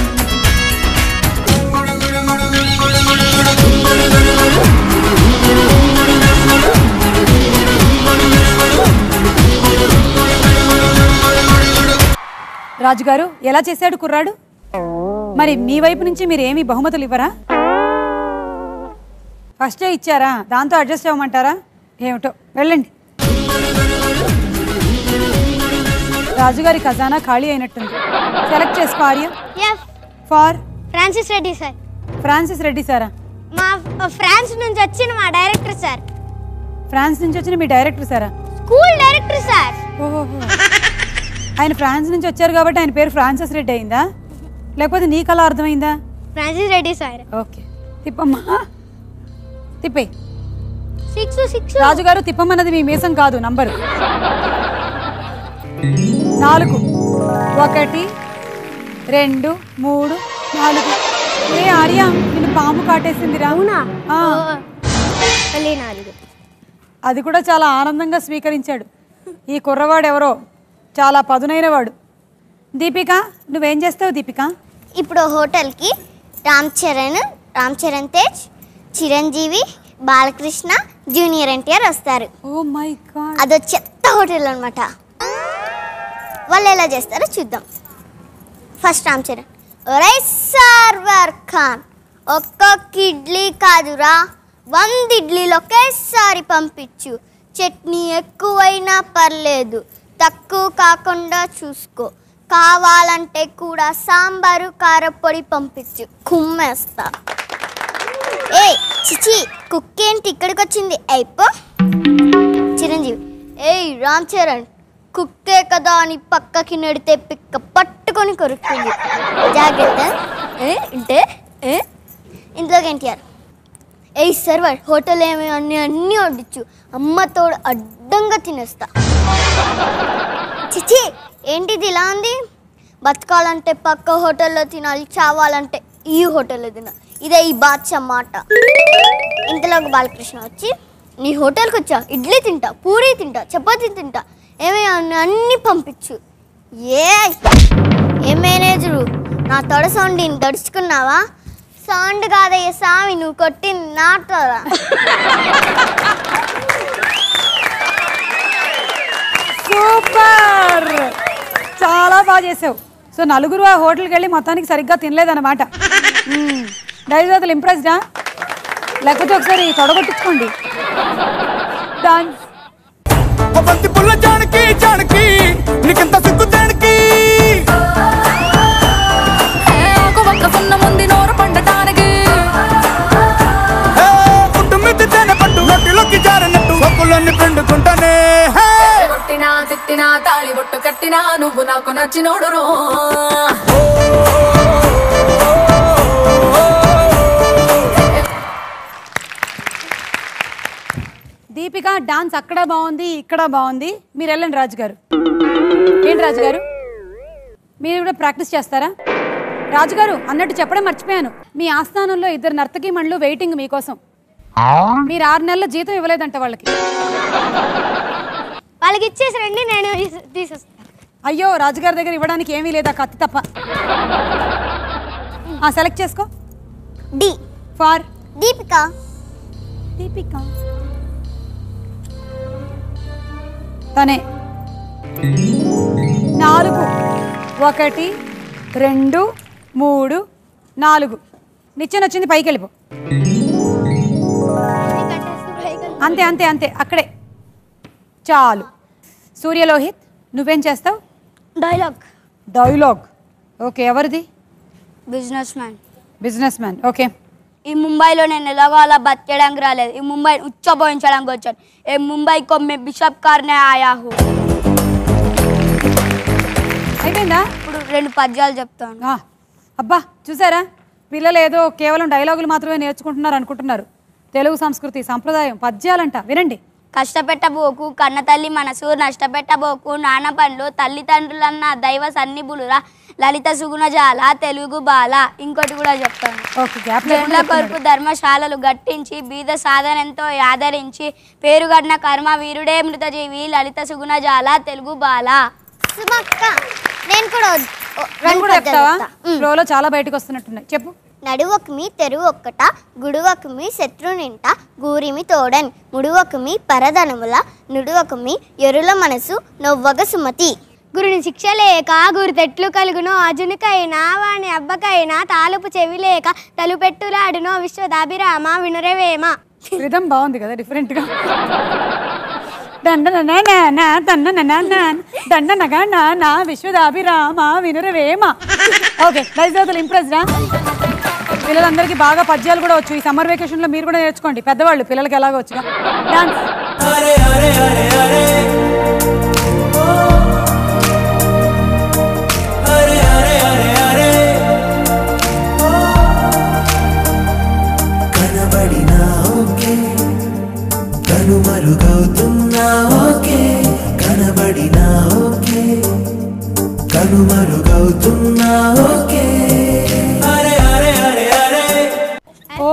రాజుగారు ఎలా చేశాడు కుర్రాడు మరి మీ వైపు నుంచి మీరు ఏమి బహుమతులు ఇవ్వరా ఫస్టే ఇచ్చారా దాంతో అడ్జస్ట్ అవ్వమంటారా ఏమిటో వెళ్ళండి రాజుగారి ఖజానా ఖాళీ అయినట్టుంది సెలెక్ట్ చేసుకో Arya S for Francis Reddy sir Francis Reddy సారా మా ఫ్రాన్స్ నుంచి వచ్చిన మా డైరెక్టర్ సార్ ఫ్రాన్స్ నుంచి వచ్చిన మీ డైరెక్టర్ సారా స్కూల్ డైరెక్టర్ సార్ ఓహో ఆయన ఫ్రాన్స్ నుంచి వచ్చారు కాబట్టి ఆయన పేరు ఫ్రాన్సిస్ రెడ్డి అయిందా లేకపోతే నీకు అలా అర్థమైందా ఫ్రాన్సిస్ రెడ్డి సార్ ఓకే తిప్పమ్మా తిప్పే సిక్స్ సిక్స్ రాజుగారు తిప్పమన్నది మీ మీసం కాదు నంబరు నాలుగు ఒకటి రెండు మూడు నాలుగు ఏ ఆర్య నిన్ను పాము కాటేసిందిరా అవునా ఆ, మళ్ళీ నాలుగు అది కూడా చాలా ఆనందంగా స్వీకరించాడు ఈ కుర్రవాడు ఎవరో చాలా పదునైన వాడు దీపిక నువ్వేం చేస్తావు దీపిక ఇప్పుడు హోటల్కి రామ్ చరణ్ రామ్ చరణ్ తేజ్ చిరంజీవి బాలకృష్ణ జూనియర్ ఎన్టీఆర్ వస్తారు ఓ మై గాడ్ అదో చెత్త హోటల్ అనమాట వాళ్ళు ఎలా చేస్తారో చూద్దాం ఫస్ట్ రామ్ చరణ్ ఒరే సర్వర్ ఖాన్ ఒక్కొక్క ఇడ్లీ కాదురా వంద ఇడ్లీలు ఒకేసారి పంపించు చట్నీ ఎక్కువైనా పర్లేదు తక్కువ కాకుండా చూసుకో కావాలంటే కూడా సాంబారు కారపొడి పంపించు కుమ్మేస్తా ఏ చిచి కుక్ ఏంటి ఇక్కడికి వచ్చింది అయిపో చిరంజీవి ఏయ్ రామ్ చరణ్ కుక్కే కదా అని పక్కకి నెడితే పిక్క పట్టుకొని కొరుక్కుంది జాగ్రత్త ఏ అంటే ఏ ఇంట్లోకి ఎన్టీఆర్ ఏయ్ సర్వర్ హోటల్ ఏమి అన్ని అన్నీ వడ్డించు అమ్మ తోడు అడ్డంగా తినేస్తా చిచి ఏంటిది ఇలా ఉంది బతకాలంటే పక్క హోటల్లో తినాలి చావాలంటే ఈ హోటల్లో తినాలి ఇదే ఈ బాద్షా మాట ఇంతలో ఒక బాలకృష్ణ వచ్చి నీ హోటల్కి వచ్చా ఇడ్లీ తింటా పూరీ తింటా చపాతీ తింటా ఏమే అన్నీ పంపించు ఏ ఏ మేనేజరు నా తొడ సౌండ్ దడుచుకున్నావా సౌండ్ కాదయ్య సామి నువ్వు కొట్టింది నాటరా సూపర్ చాలా బాగా చేసావు సో నలుగురు ఆ హోటల్కి వెళ్ళి మొత్తానికి సరిగ్గా తినలేదన్నమాట డైజాతులు ఇంప్రెస్డా లేకపోతే ఒకసారి తొడగొట్టించుకోండి డాన్స్ ఓ బంతి పుల్ల జానకి జానకి నీకెంత సిగ్గు జానకి ఒక ఒక్క సున్న ముందు నోరు పండటానికి హే, పుట్టు మిద్ది తేనె పట్టు నొట్టిలోకి జారినట్టు సొక్కులన్నీ పిండుకుంటానే హే కొట్టినా తిట్టినా తాళి బొట్టు కట్టినా నువ్వు నాకు నచ్చినోడు రో దీపిక డాన్స్ అక్కడ బాగుంది ఇక్కడ బాగుంది మీరు వెళ్ళండి రాజుగారు ఏంటి రాజుగారు మీరు కూడా ప్రాక్టీస్ చేస్తారా రాజుగారు అన్నట్టు చెప్పడం మర్చిపోయాను మీ ఆస్థానంలో ఇద్దరు నర్తకీమణులు వెయిటింగ్ మీకోసం మీరు ఆరు నెలల జీతం ఇవ్వలేదంట వాళ్ళకి వాళ్ళకి ఇచ్చేసి రండి నేను తీసేస్తాను అయ్యో రాజుగారి దగ్గర ఇవ్వడానికి ఏమీ లేదా కత్తి తప్ప ఆ సెలెక్ట్ చేసుకో డి ఫార్ దీపిక దీపిక తనే నాలుగు ఒకటి రెండు మూడు నాలుగు నిచ్చెన వచ్చింది పైకి వెళ్ళిపో అంతే అంతే అంతే అక్కడే చాలు సూర్యలోహిత్ నువ్వేం చేస్తావు డైలాగ్ డైలాగ్ ఓకే ఎవరిది business man business man okay ఈ ముంబైలో నేను ఎలాగో అలా బతకడానికి రాలేదు ఈ ముంబై ఉచ్చబోయించడానికి వచ్చాను ఏ ముంబై को मैं బిషప్ కార్నే ఆయా హూ అయిపోయిందా ఇప్పుడు రెండు పద్యాలు చెప్తాను ఆ, అబ్బా చూసారా పిల్లలు ఏదో కేవలం డైలాగులు మాత్రమే నేర్చుకుంటున్నారు అనుకుంటున్నారు తెలుగు సంస్కృతి సంప్రదాయం పద్యాలంట వినండి కష్టపెట్టబోకు కన్న తల్లి మనసు నష్టపెట్టబోకు నాన్న పనులు తల్లిదండ్రులన్న దైవ సన్నిధులురా లలిత సుగుణజాల తెలుగు బాల ఇంకోటి కూడా చెప్తాను ఓకే గ్యాప్ జనుల కొరకు ధర్మశాలలు గట్టించి బీద సాధనంతో ఆదరించి పేరుగడిన కర్మ వీరుడే మృతజీవి లలిత సుగుణజాల తెలుగు బాల నేను కూడా నువ్వు కూడా చెప్తావా ఫ్లోలో చాలా బయటకు వస్తున్నట్టున్నాయి చెప్పు నడువకుమి తెరువు ఒక్కట గుడువకుమి శత్రునింట గూరిమి తోడన్ ముడువకుమి పరధనముల నుడువకుమి ఎరుల మనసు నొవ్వగ సుమతి గురుని శిక్ష లేక గురు తెట్లు కలుగునో అజునికైనా వాని అబ్బకైనా తాలుపు చెవి లేక తలుపెట్టులాడునో విశ్వదాభిరామ వినురవేమ రిధం బాగుంది కదా డిఫరెంట్ గా దండనననన, తన్నననన, దండనగనన, విశ్వదాభిరామ వినురవేమ ఓకే దయచేతులు ఇంప్రెస్ రా పిల్లలందరికీ బాగా పద్యాలు కూడా వచ్చు ఈ సమ్మర్ వెకేషన్ లో మీరు కూడా నేర్చుకోండి పెద్దవాళ్ళు పిల్లలకి ఎలాగో వచ్చు డాన్స్ కనబడినా ఓకే కనుమరుగవుతున్నా ఓకే కనబడినా ఓకే కనుమరుగవుతున్నా ఓకే అరే అరే అరే అరే ఓ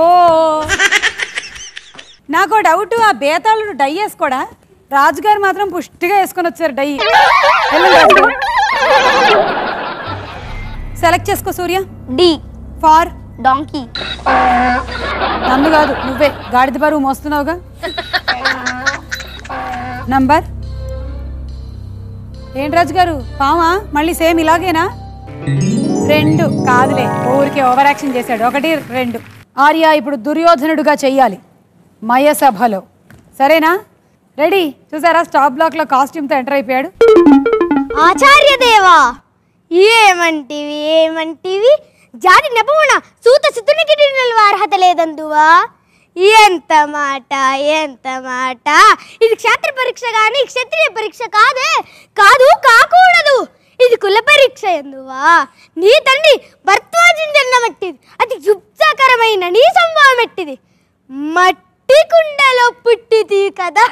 నాకు డౌట్ ఆ బేతాళుడు డై వేసుకోడా రాజుగారు మాత్రం పుష్టిగా వేసుకొని వచ్చారు డై సెలెక్ట్ చేసుకో సూర్య డి ఫార్ డాంకీ నన్ను కాదు నువ్వే గాడిద బరువు మోస్తున్నావుగా నంబర్ ఏంటి రాజు గారు పామా మళ్ళీ సేమ్ ఇలాగేనా రెండు కాదులే ఊరికే ఓవర్ యాక్షన్ చేశాడు ఒకటి రెండు ఆర్య ఇప్పుడు దుర్యోధనుడుగా చెయ్యాలి మయసభలో సరేనా రెడీ చూసారా స్టాప్ బ్లాక్ లో కాస్ట్యూమ్తో ఎంటర్ అయిపోయాడు ఆచార్య దేవా ఏమంటివి ఏమంటివి జాతి నెపమున సూత సుతునికి నిలువ అర్హత లేదందువా ఎంత మాట ఎంత మాట ఇది క్షేత్ర పరీక్ష కానీ క్షత్రియ పరీక్ష కాదే కాదు కాకూడదు ఇది కుల పరీక్ష ఎందువా నీ తండ్రి భర్త్వాజన్ జన్మట్టిది అతి యుప్సాకరమైన నీ సంభవం ఎట్టిది మట్టి కుండలో పుట్టిది కదా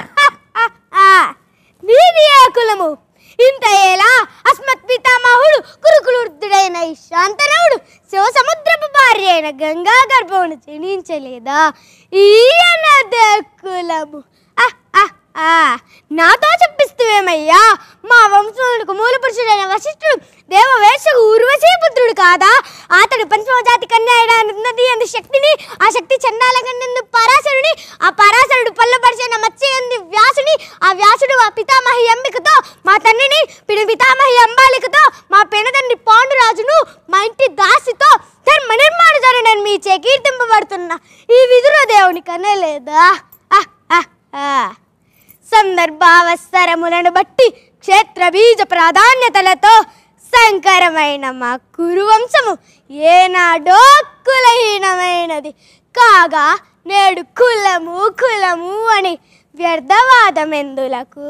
నీది ఏ కులము ఇంత ఏలా అస్మత్ పితామహుడు కురుకులుర్ధుడైన ఈ శాంతనవుడు శివ సముద్రపు భార్య అయిన గంగా గర్భమును జనించలేదా ఈయనదే కులము ఆహ్, ఆహ్, ఆహ్. నాతో చెప్పిస్తువేమయ్యా మా వంశములకు మూల పురుషుడైన వశిష్ఠుడు దేవవేషకు ఊర్వశీ పుత్రుడు కాదా అతడు పంచమజాతి కన్య ఉన్నది అందు శక్తిని ఆ శక్తి చండాల కన్నెందు పరాశరుని ఆ పరాశరుడు పల్లపరిచిన మత్స్యంది వ్యాసుని ఆ వ్యాసుడు ఆ పితామహి అంబికతో మా తండ్రిని పిడి పితామహి అంబాలికతో మా పెనతండ్రి పాండురాజును మా ఇంటి దాసితో ధర్మ నిర్మాణుడని మీ చే కీర్తింపబడుతున్న ఈ విదుర దేవుని కనలేదా ఆహ్, ఆహ్, ఆహ్. సందర్భావసరములను బట్టి క్షేత్ర బీజ ప్రాధాన్యతలతో సంకరమైన మా కురువంశము ఏనాడో కులహీనమైనది కాగా నేడు కులము కులము అని వ్యర్థవాదం ఎందులకు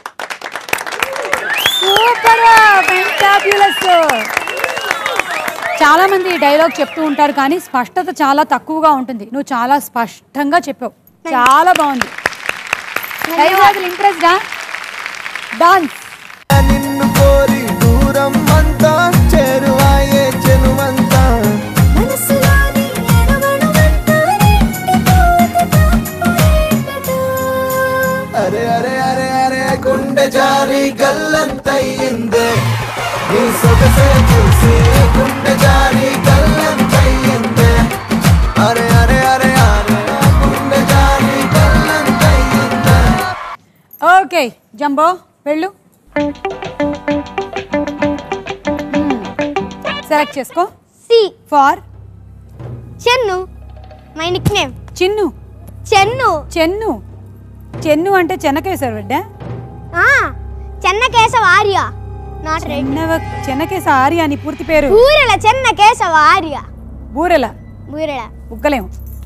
సూపర్ ఫెంటాబ్యులస్ చాలా మంది ఈ డైలాగ్ చెప్తూ ఉంటారు కానీ స్పష్టత చాలా తక్కువగా ఉంటుంది నువ్వు చాలా స్పష్టంగా చెప్పావు చాలా బాగుంది డైలాగులు ఇంప్రెస్ గా డాన్స్ నిన్ను కోరి దూరం అంతా చేరువాయే చెనువంతా గుండె జారి గల్లంతయ్యిందే నీ సొగసే చూసి గుండె జారి గల్లంతయ్యిందే అరే అరే అరే అరే గుండె జారి గల్లంతయ్యిందే ఓకే జంబో వెళ్ళు సెలెక్ట్ చేసుకో C for Chennu my nick name Chinnu Chennu Chennu Chennu అంటే చెన్నకేశ్వర బిడ్డ ఆ చెన్న కేశవ ఆర్య నాట్ రెడ్ చెన్నవ చెన్నకేశ ఆర్య అని పూర్తి పేరు బూరెల చెన్న కేశవ ఆర్య బూరెల బూరెల ఉగ్గలేము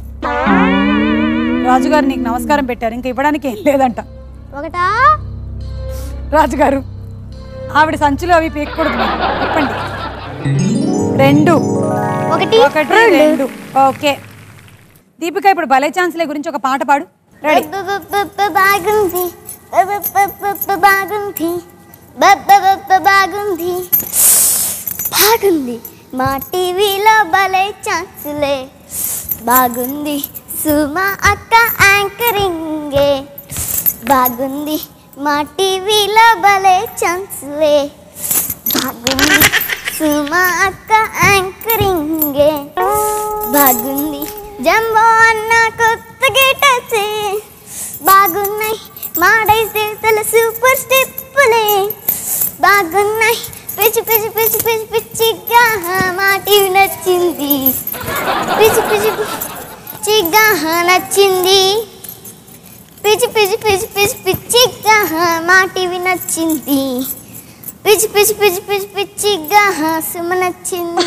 రాజుగారు నీకు నమస్కారం పెట్టారు ఇంకా ఇవ్వడానికి ఏం లేదంట ఒకటా రాజుగారు ఆవిడ సంచులు అవి పీక్కకూడదు మీరు. చెప్పండి రెండు ఒకటి ఒకటి రెండు ఓకే దీపిక ఇప్పుడు భలే ఛాన్స్లే గురించి ఒక పాట పాడు రెడీ బాగుంది బాగుంది బాగుంది బాగుంది మా టీవీలో భలే ఛాన్సులే బాగుంది సుమా అక్క యాంకరింగే బాగుంది మా టీవీలో భలే ఛాన్సులే బాగుంది సుమా అక్క యాంకరింగే బాగుంది జంబో అన్న కొత్త గేటచ్చే బాగున్నాయి మాడైతే తల సూపర్ స్టెప్పులే బాగున్నాయి పిచ్చి పిచ్చి పిచ్చి పిచ్చి పిచ్చిగా మా టీవీ నచ్చింది పిచ్చి పిచ్చి పిచ్చిగా నచ్చింది పిచ్చి పిచ్చి పిచ్చి పిచ్చి పిచ్చిగా మా టీవీ నచ్చింది పిచ్చి పిచ్చి పిచ్చి పిచ్చి పిచ్చిగా సుమ నచ్చింది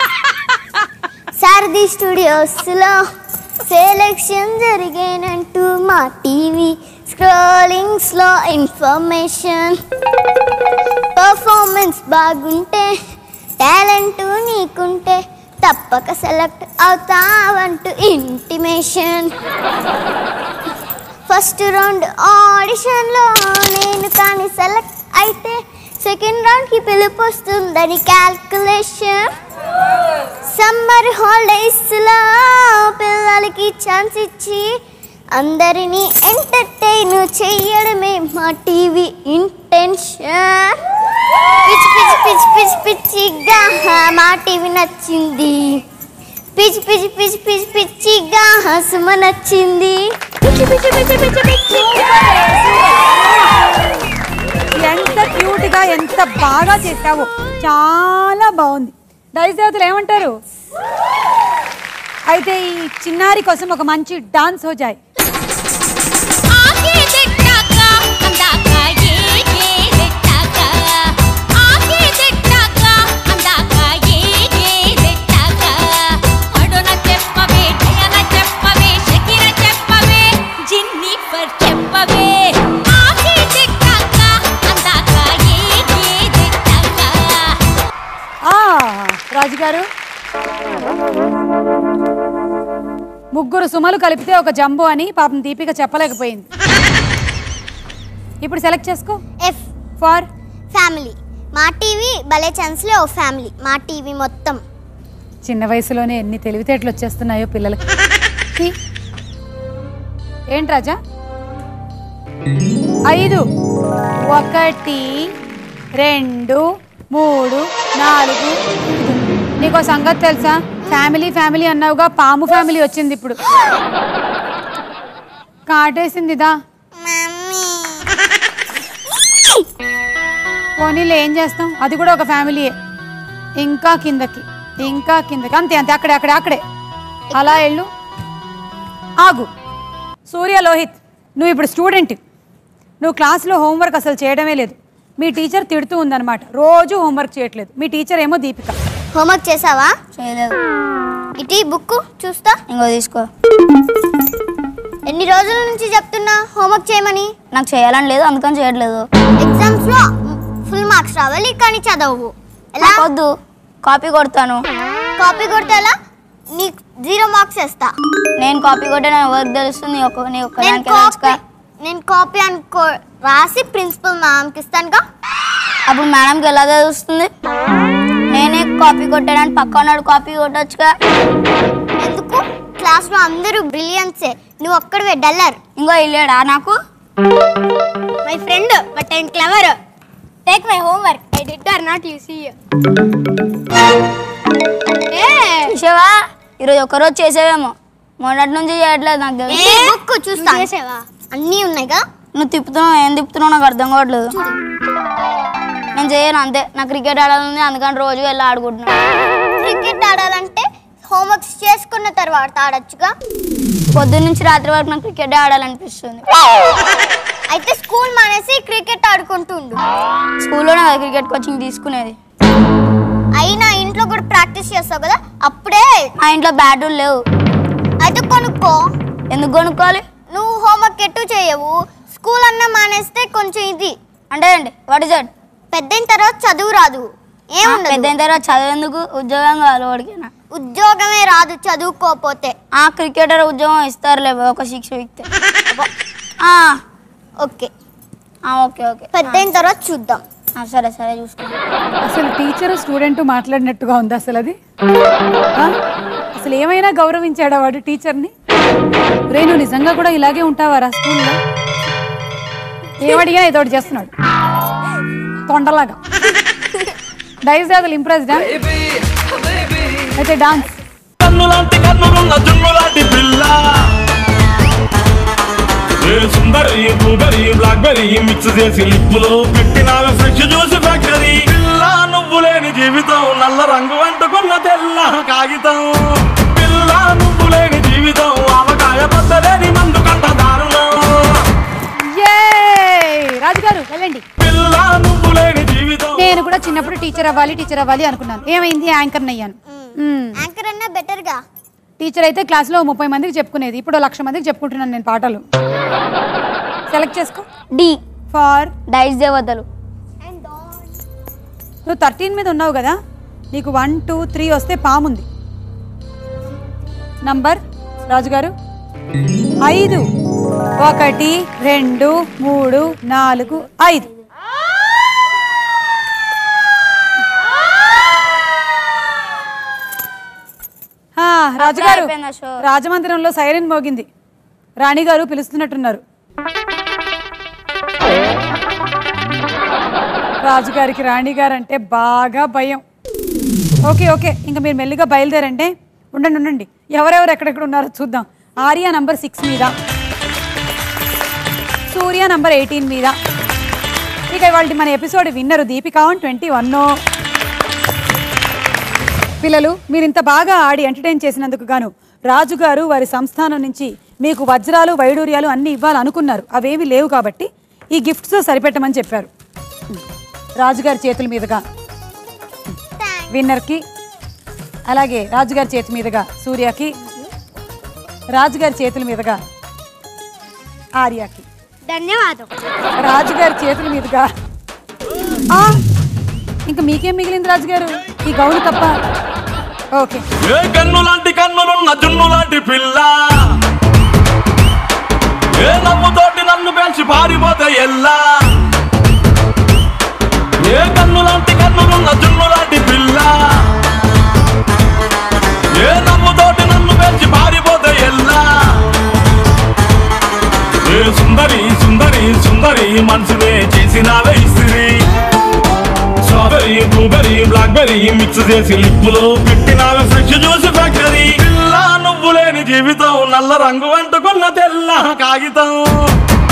సారథి స్టూడియోస్లో సెలెక్షన్ జరిగేనంటూ మా టీవీ స్క్రోలింగ్స్లో ఇన్ఫర్మేషన్ పర్ఫార్మెన్స్ బాగుంటే టాలెంట్ నీకుంటే తప్పక సెలెక్ట్ అవుతావంటూ ఇంటిమేషన్ ఫస్ట్ రౌండ్ ఆడిషన్లో నేను కానీ సెలెక్ట్ అయితే సెకండ్ రౌండ్కి పిలుపు వస్తుందని క్యాల్కులేషన్ సమ్మర్ హాలిడేస్లో పిల్లలకి ఛాన్స్ ఇచ్చి అందరినీ ఎంటర్టైన్ చేయడమే మా టీవీ ఇంటెన్షన్ పిచ్చి పిచ్చి పిచ్చి పిచ్చి పిచ్చిగా మా టీవీ నచ్చింది పిచ్చి పిచ్చి పిచ్చి పిచ్చి పిచ్చిగా సుమ నచ్చింది పిచ్చి పిచ్చి పిచ్చి పిచ్చి పిచ్చిగా ఎంత క్యూట్ గా ఎంత బాగా చేసావు చాలా బాగుంది డైస్ దేవతలు ఏమంటారు అయితే ఈ చిన్నారి కోసం ఒక మంచి డాన్స్ హోజాయ్ ఆకే తిట్టాక అందాక ఏ ఏ తిట్టాక ఆకే తిట్టాక అందాక ఏ ఏ తిట్టాక అడున చెప్పవే డయన చెప్పవే షకిర చెప్పవే జిన్నిఫర్ చెప్పవే ఆకే తిట్టాక అందాక ఏ ఏ తిట్టాక ఆ రాజుగారు ముగ్గురు సుమలు కలిపితే ఒక జంబో అని పాపం దీపిక చెప్పలేకపోయింది ఇప్పుడు సెలెక్ట్ చేసుకో F for family Maa TV భలే ఛాన్స్లో ఓ ఫ్యామిలీ మా టీవీ మొత్తం చిన్న వయసులోనే ఎన్ని తెలివితేటలు వచ్చేస్తున్నాయో పిల్లలకి కి. ఏంటి రాజా ఐదు ఒకటి రెండు మూడు నాలుగు ఐదు. నీకో సంగతి తెలుసా ఫ్యామిలీ ఫ్యామిలీ అన్నావుగా పాము ఫ్యామిలీ వచ్చింది ఇప్పుడు కాటేసిందిదా పోనీలు ఏం చేస్తాం అది కూడా ఒక ఫ్యామిలీయే ఇంకా కిందకి ఇంకా కిందకి అంతే అంతే అక్కడే అక్కడే అక్కడే అలా వెళ్ళు ఆగు సూర్య లోహిత్ నువ్వు ఇప్పుడు స్టూడెంట్ నువ్వు క్లాస్లో హోంవర్క్ అసలు చేయడమే లేదు మీ టీచర్ తిడుతూ ఉందన్నమాట రోజు హోంవర్క్ చేయట్లేదు మీ టీచర్ ఏమో దీపిక హోంవర్క్ చేసావా చేయలేదు ఇటు ఈ బుక్ చూస్తా ఇంకో తీసుకో ఎన్ని రోజుల నుంచి చెప్తున్నా హోంవర్క్ చేయమని నాకు చేయాలని లేదు అందుకని చేయట్లేదు ఎగ్జామ్స్ లో ఫుల్ మార్క్స్ రావాలి కానీ చదవవు ఎలా వద్దు కాపీ కొడతాను కాపీ కొడితే ఎలా నీకు జీరో మార్క్స్ వేస్తా నేను కాపీ కొట్టే నా వర్క్ తెలుస్తుంది నీ ఒక్క నీ ఒక్క నేను దానికే కాపీ తెలుసుగా. నేను కాపీ అనుకో రాసి ప్రిన్సిపల్ మ్యామ్కి ఇస్తానుగా అప్పుడు మేడంకి ఎలా తెలుస్తుంది నేనే కాపీ కొట్టానని పక్క ఉన్నాడు కాపీ కొట్టొచ్చుగా ఎందుకు క్లాస్లో అందరూ బ్రిలియన్సే నువ్వు ఒక్కడివే డల్లర్ ఇంకో వెళ్ళాడా నాకు my friend but I'm clever take my homework I did or not you see చూసావా ఈరోజు ఒక్కరోజు చేసేవేమో మొన్నటి నుంచి చేయట్లేదు నాకు తెలుసు బుక్ చూస్తా చేసావా అన్నీ ఉన్నాయిగా నువ్వు తిప్పుతున్నావు ఏం తిప్పుతున్నావు నాకు అర్థం కావట్లేదు నేను చేయను అంతే నా క్రికెట్ ఆడాలని అందుకని రోజు వెళ్ళి ఆడుకుంటున్నాను క్రికెట్ ఆడాలంటే హోంవర్క్స్ చేసుకున్న తర్వాత ఆడొచ్చుగా పొద్దున్న నుంచి రాత్రి వరకు నాకు క్రికెట్ ఆడాలనిపిస్తుంది అయితే స్కూల్ మానేసి క్రికెట్ ఆడుకుంటుండు స్కూల్లోనే కదా క్రికెట్ కోచింగ్ తీసుకునేది అయినా ఇంట్లో కూడా ప్రాక్టీస్ చేస్తావు కదా అప్పుడే మా ఇంట్లో బ్యాటులు లేవు అయితే కొనుక్కో ఎందుకు కొనుక్కోవాలి నువ్వు హోంవర్క్ ఎటు చేయవు స్కూల్ అన్న మానేస్తే కొంచెం ఇది అంటే ఏంటి వాట్ ఇస్ దట్ పెద్దయిన తర్వాత చదువు రాదు పెద్ద ఏముండదు అయిన తర్వాత చదివేందుకు ఉద్యోగం కావాలి వాడికైనా ఉద్యోగమే రాదు చదువుకోపోతే ఆ క్రికెటర్ ఉద్యోగం ఇస్తారులే ఒక శిక్ష ఇస్తే ఆ, ఓకే ఆ, ఓకే ఓకే పెద్దయిన తర్వాత చూద్దాం ఆ, సరే సరే చూసుకోండి అసలు టీచర్ స్టూడెంట్ మాట్లాడినట్టుగా ఉంది అసలు అది ఆ? అసలు ఏమైనా గౌరవించాడా వాడు టీచర్ని రే నువ్వు నిజంగా కూడా ఇలాగే ఉంటావారా స్కూల్లో ఏమడిగా ఏదో ఒకటి చేస్తున్నాడు తొండలాగా డైస్ అసలు ఇంప్రెస్డా అయితే డాన్స్ కన్నులాంటి కన్నులున్న జున్నులాంటి పిల్ల ఏ సుందరి బ్లూబెరీ బ్లాక్బెరీ మిక్స్ చేసి లిప్పులో పెట్టినావే ఫ్రెష్ జ్యూస్ ఫ్యాక్టరీ పిల్ల నువ్వు లేని జీవితం నల్ల రంగు అంటుకున్న తెల్ల కాగితం పిల్ల నువ్వు లేని జీవితం ఆవకాయ పద్దలేని మందు కంట దారుణం ఏ రాజుగారు వెళ్ళండి పిల్ల నువ్వు లేని జీవితం నేను కూడా చిన్నప్పుడు టీచర్ అవ్వాలి టీచర్ అవ్వాలి అనుకున్నాను ఏమైంది యాంకర్ అయ్యాను మ్మ్. యాంకర్ అన్నా బెటర్గా టీచర్ అయితే క్లాస్లో ముప్పై మందికి చెప్పుకునేది ఇప్పుడు లక్ష మందికి చెప్పుకుంటున్నాను నేను పాటలు సెలెక్ట్ చేసుకో డి ఫార్ డైస్ దేవతలు నువ్వు థర్టీన్ మీద ఉన్నావు కదా నీకు వన్ టూ త్రీ వస్తే పాముంది నంబర్ రాజుగారు ఐదు ఒకటి రెండు మూడు నాలుగు ఐదు ఆ, రాజుగారు అయిపోయిందా షో? రాజమందిరంలో సైరన్ మోగింది రాణిగారు పిలుస్తున్నట్టున్నారు రాజుగారికి రాణిగారు అంటే బాగా భయం ఓకే ఓకే ఇంకా మీరు మెల్లిగా బయలుదేరండి ఉండండి ఉండండి ఎవరెవరు ఎక్కడెక్కడ ఉన్నారో చూద్దాం ఆర్య నంబర్ సిక్స్ మీద సూర్య నంబర్ ఎయిటీన్ మీద ఇక ఇవాళ మన episode winner Deepika twenty one పిల్లలు మీరు ఇంత బాగా ఆడి ఎంటర్టైన్ చేసినందుకు గాను రాజుగారు వారి సంస్థానం నుంచి మీకు వజ్రాలు వైడూర్యాలు అన్నీ ఇవ్వాలనుకున్నారు అవేవి లేవు కాబట్టి ఈ గిఫ్ట్స్తో సరిపెట్టమని చెప్పారు రాజుగారి చేతుల మీదుగా విన్నర్కి అలాగే రాజుగారి చేతి మీదుగా సూర్యకి రాజుగారి చేతుల మీదుగా ఆర్యకి ధన్యవాదం రాజుగారి చేతుల మీదుగా ఆ, ఇంకా మీకేం మిగిలింది రాజుగారు ఈ గౌను తప్ప ఓకే ఏ కన్నులాంటి కన్నులున్న జున్నులాంటి పిల్ల ఏ నవ్వుతోటి నన్ను పెంచి పారిపోతే ఎల్లా ఏ కన్నులాంటి కన్నులున్న జున్నులాంటి పిల్ల ఏ నవ్వుతోటి నన్ను పెంచి పారిపోతే ఎల్లా ఏ సుందరి సుందరి సుందరి మనసునే చేసినావే ఇస్త్రీ స్ట్రాబెరీ బ్లూబెరీ బ్లాక్బెరీ మిక్స్ చేసి లిప్పులో పెట్టినావే ఫ్రెష్ జ్యూస్ ఫ్యాక్టరీ పిల్ల నువ్వు లేని జీవితం నల్ల రంగు అంటుకున్న తెల్ల కాగితం